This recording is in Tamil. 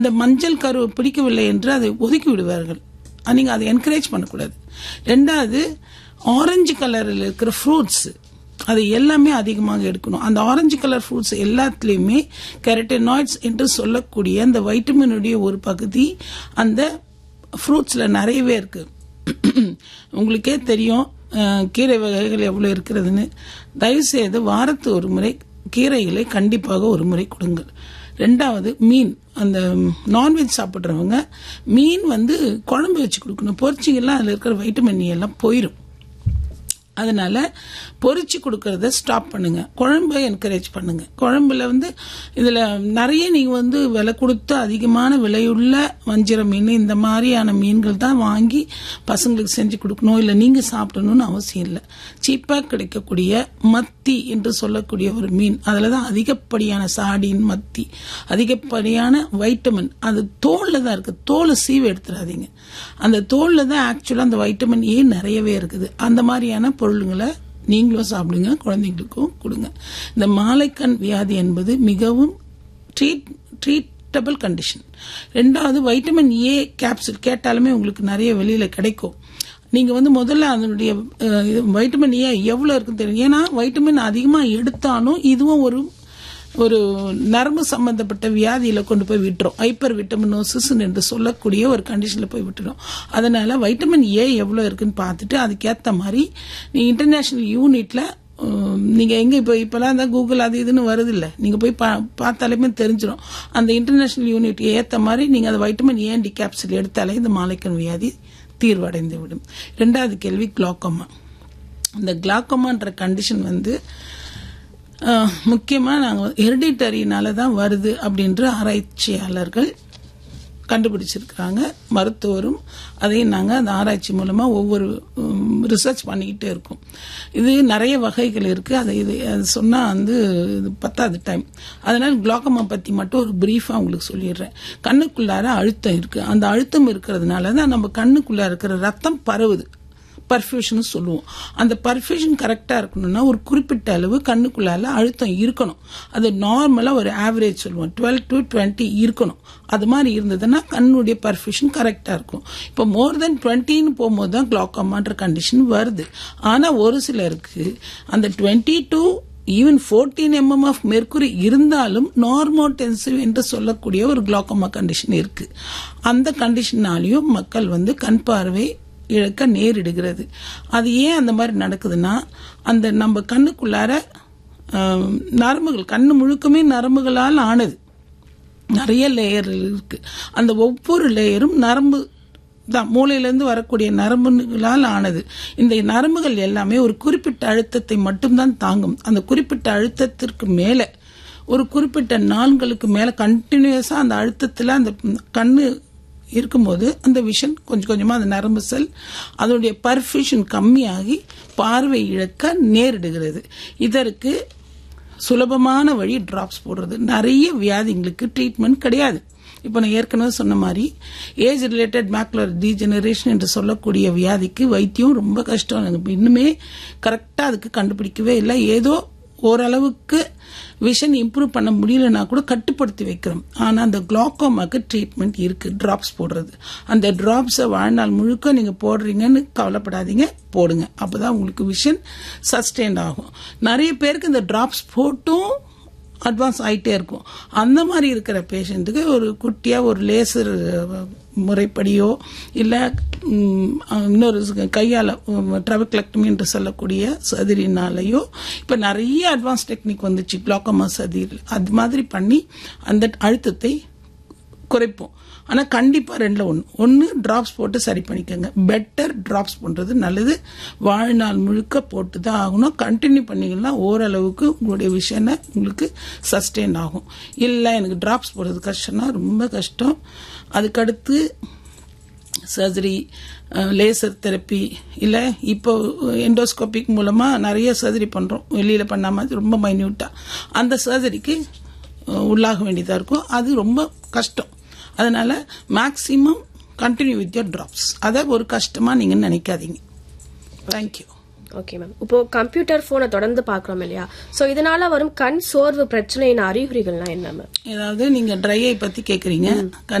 இந்த மஞ்சள் கரு பிடிக்கவில்லை என்று அதை ஒதுக்கி விடுவார்கள் அஹ் நீங்க அதை என்கரேஜ் பண்ணக்கூடாது ரெண்டாவது ஆரஞ்சு கலரில் இருக்கிற ஃப்ரூட்ஸ் அது எல்லாமே அதிகமாக எடுக்கணும் அந்த ஆரஞ்சு கலர் ஃப்ரூட்ஸ் எல்லாத்துலேயுமே கெரட்டனாய்ட்ஸ் என்று சொல்லக்கூடிய அந்த வைட்டமினுடைய ஒரு பகுதி அந்த ஃப்ரூட்ஸில் நிறையவே இருக்கு உங்களுக்கே தெரியும் அஹ், கீரை வகைகள் எவ்வளோ இருக்கிறதுன்னு தயவுசெய்து வாரத்து ஒரு முறை கீரைகளை கண்டிப்பாக ஒரு முறை கொடுங்கள் ரெண்டாவது மீன் அந்த நான்வெஜ் சாப்பிட்றவங்க மீன் வந்து குழம்பு வச்சு கொடுக்கணும் பொரிச்சிங்கெல்லாம் அதில் இருக்கிற வைட்டமின் எல்லாம் போயிடும் அதனால பொரிச்சு கொடுக்கறத ஸ்டாப் பண்ணுங்க குழம்பை என்கரேஜ் பண்ணுங்க குழம்புல வந்து இதுல நிறைய நீங்க வந்து விலை கொடுத்து அதிகமான விலையுள்ள வஞ்சிர மீன் இந்த மாதிரியான மீன்கள் தான் வாங்கி பசங்களுக்கு செஞ்சு கொடுக்கணும் இல்லை நீங்க சாப்பிடணும்னு அவசியம் இல்லை சீப்பா கிடைக்கக்கூடிய மத்தி என்று சொல்லக்கூடிய ஒரு மீன் அதுல தான் அதிகப்படியான சாடின் மத்தி அதிகப்படியான வைட்டமின் அது தோல்ல தான் இருக்கு தோலை சீவு எடுத்துடாதீங்க அந்த தோல்ல தான் ஆக்சுவலா அந்த வைட்டமின் ஏ நிறையவே இருக்குது அந்த மாதிரியான பொருளுங்களை நீங்களும் சாப்பிடுங்க குழந்தைங்களுக்கும் கொடுங்க இந்த மாலைக்கண் வியாதி என்பது மிகவும் ட்ரீட் ட்ரீட்டபிள் கண்டிஷன் ரெண்டாவது வைட்டமின் ஏ கேப்சூல் கேட்டாலுமே உங்களுக்கு நிறைய வெளியில கிடைக்கும் நீங்க வந்து முதல்ல அதனுடைய அஹ், இது வைட்டமின் ஏ எவ்வளவு இருக்குன்னு தெரியும் ஏன்னா வைட்டமின் அதிகமா எடுத்தாலும் இதுவும் ஒரு ஒரு நரம்பு சம்பந்தப்பட்ட வியாதியில கொண்டு போய் விட்டுரும் ஹைப்பர் விட்டமினோசிஸ் என்று சொல்லக்கூடிய ஒரு கண்டிஷன்ல போய் விட்டுரும் அதனால வைட்டமின் ஏ எவ்வளவு இருக்குன்னு பார்த்துட்டு அதுக்கேத்த மாதிரி நீ இன்டர்நேஷனல் யூனிட்ல உம், நீங்க எங்க இப்போ இப்பெல்லாம் தான் கூகுள் அது இதுன்னு வருது இல்ல நீங்க போய் பா- பார்த்தாலுமே தெரிஞ்சிடும் அந்த இன்டர்நேஷனல் யூனிட் ஏத்த மாதிரி நீங்க அந்த வைட்டமின் ஏ டி கேப்சூல் எடுத்தாலே இந்த மாலைக்கண் வியாதி தீர்வடைந்து விடும் ரெண்டாவது கேள்வி குளோக்கோமா இந்த கிளாக்கோமான்ற கண்டிஷன் வந்து அஹ், முக்கியமா நாங்க ஹெரிடிட்டரினால தான் வருது அப்படின்ற ஆராய்ச்சியாளர்கள் கண்டுபிடிச்சிருக்கிறாங்க மருத்துவரும் அதையும் நாங்கள் அந்த ஆராய்ச்சி மூலமா ஒவ்வொரு ரிசர்ச் பண்ணிக்கிட்டே இருக்கோம் இது நிறைய வகைகள் இருக்கு அதை இது அது சொன்னா வந்து இது பத்தாது டைம் அதனால குளோக்கமா பத்தி மட்டும் ஒரு பிரீஃபா உங்களுக்கு சொல்லிடுறேன் கண்ணுக்குள்ளார அழுத்தம் இருக்கு அந்த அழுத்தம் இருக்கிறதுனால தான் நம்ம கண்ணுக்குள்ள இருக்கிற ரத்தம் பரவுது பர்ஃபியூஷன் சொல்லுவோம் அந்த பர்ஃபியூஷன் கரெக்டா இருக்கணும்னா ஒரு குறிப்பிட்ட அளவு கண்ணுக்குள்ளால அழுத்தம் இருக்கணும் அது நார்மலா ஒரு ஆவரேஜ் சொல்லுவோம் டுவெல் டு டுவெண்ட்டி இருக்கணும் அது மாதிரி இருந்ததுன்னா கண்ணுடைய பர்ஃபியூஷன் கரெக்டா இருக்கும் இப்போ மோர் தென் டுவெண்ட்டின்னு போகும்போது தான் குளோக்கமான்ற கண்டிஷன் வருது ஆனா ஒரு சிலருக்கு அந்த twenty to even fourteen M M of mercury இருந்தாலும் நார்மோடென்சிவ் என்று சொல்லக்கூடிய ஒரு குளோக்கோமா கண்டிஷன் இருக்கு அந்த கண்டிஷனாலையும் மக்கள் வந்து கண் பார்வை இழக்க நேரிடுகிறது அது ஏன் அந்த மாதிரி நடக்குதுன்னா அந்த நம்ம கண்ணுக்குள்ளார ஆம், நரம்புகள் கண்ணு முழுக்கமே நரம்புகளால் ஆனது நிறைய லேயர் இருக்கு அந்த ஒவ்வொரு லேயரும் நரம்பு தான் மூளையிலேருந்து வரக்கூடிய நரம்புகளால் ஆனது இந்த நரம்புகள் எல்லாமே ஒரு குறிப்பிட்ட அழுத்தத்தை மட்டும்தான் தாங்கும் அந்த குறிப்பிட்ட அழுத்தத்திற்கு மேலே ஒரு குறிப்பிட்ட நாள்களுக்கு மேலே கண்டினியூஸா அந்த அழுத்தத்தில் அந்த கண்ணு இருக்கும்போது அந்த விஷன் கொஞ்சம் கொஞ்சமா அந்த நரம்பு செல் அதனுடைய பர்ஃபியூஷன் கம்மியாகி பார்வை இழக்க நேரிடுகிறது இதற்கு சுலபமான வழி டிராப்ஸ் போடுறது நிறைய வியாதிங்களுக்கு ட்ரீட்மெண்ட் கிடையாது இப்போ நான் ஏற்கனவே சொன்ன மாதிரி ஏஜ் ரிலேட்டட் மேக்குலர் டீஜெனரேஷன் என்று சொல்லக்கூடிய வியாதிக்கு வைத்தியம் ரொம்ப கஷ்டம் எனக்கு இன்னுமே கரெக்டாக அதுக்கு கண்டுபிடிக்கவே இல்லை ஏதோ ஓரளவுக்கு விஷன் இம்ப்ரூவ் பண்ண முடியலன்னா கூட கட்டுப்படுத்தி வைக்கிறோம் ஆனா அந்த குளோக்கோமாக்கு ட்ரீட்மெண்ட் இருக்கு டிராப்ஸ் போடுறது அந்த டிராப்ஸை வாழ்நாள் முழுக்க நீங்க போடுறீங்கன்னு கவலைப்படாதீங்க போடுங்க அப்பதான் உங்களுக்கு விஷன் சஸ்டெயின் ஆகும் நிறைய பேருக்கு இந்த டிராப்ஸ் போட்டும் அட்வான்ஸ் ஆயிட்டே இருக்கும் அந்த மாதிரி இருக்கிற பேஷண்ட்டுக்கு ஒரு குட்டியா ஒரு லேசர் முறைப்படியோ இல்ல ம், இன்னொரு கையால ட்ரவக்லக்டமி என்று சொல்லக்கூடிய சதிரினாலேயோ இப்ப நிறைய அட்வான்ஸ் டெக்னிக் வந்துச்சு குளோக்கமா சதிர் அது மாதிரி பண்ணி அந்த அழுத்தத்தை குறைப்போம் ஆனா கண்டிப்பா ரெண்டுல ஒண்ணு ஒன்னு டிராப்ஸ் போட்டு சரி பண்ணிக்கோங்க பெட்டர் டிராப்ஸ் பண்றது நல்லது வாழ்நாள் முழுக்க போட்டு தான் ஆகணும் கண்டினியூ பண்ணீங்கன்னா ஓரளவுக்கு உங்களுடைய விஷயம் உங்களுக்கு சஸ்டெயின் ஆகும் இல்ல எனக்கு டிராப்ஸ் போடுறது கஷ்டம்னா ரொம்ப கஷ்டம் அதுக்கடுத்து சர்ஜரி லேசர் தெரப்பி இல்ல இப்போ எண்டோஸ்கோபிக் மூலமா நிறைய சர்ஜரி பண்றோம் வெளியில பண்ணாம அது ரொம்ப மைன்யூட்டா அந்த சர்ஜரிக்கு உள்ளாக வேண்டியதா இருக்கும் அது ரொம்ப கஷ்டம் அதனால maximum continue with your drops அதை ஒரு கஷ்டமா நீங்க நினைக்காதீங்க தேங்க்யூ ஓகே மேம் இப்போ கம்ப்யூட்டர் போனை தொடர்ந்து பாக்குறோம் இல்லையா சோ இதனால வரும் கண் சோர்வு பிரச்சனையின் அறிகுறிகள்லாம் என்ன மேம் ஏதாவது நீங்க ட்ரை ஐ பத்தி கேக்குறீங்க